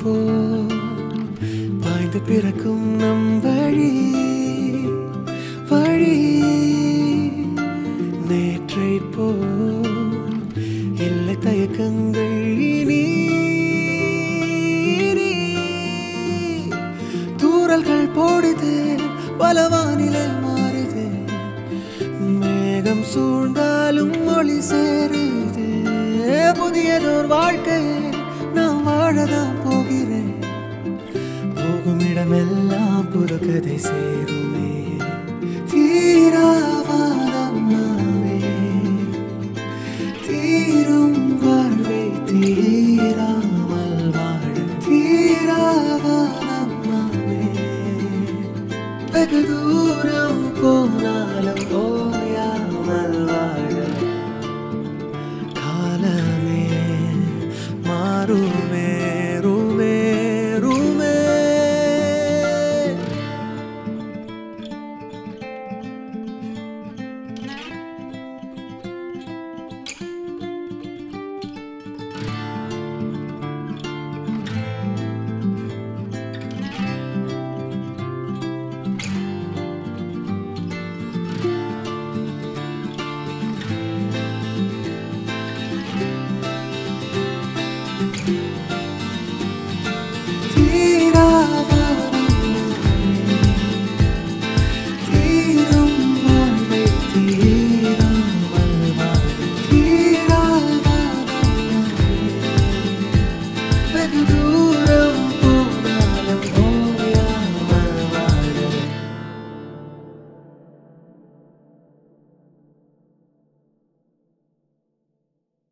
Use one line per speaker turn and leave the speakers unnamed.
போ பாய்ந்து பிறக்கும் நம் வழி வழி நேற்றை போ இல்லை தயக்கங்கள் இனி இனி. தூறல்கள் போடுது பல வானிலை மாறுது மேகம் சூழ்ந்தாலும் மொழி சேருது புதியதோர் வாழ்க்கை நான் வாழதான் போகிறேன் போகும் இடமெல்லாம் புதுக்கதை சேருமே தீராவாதம்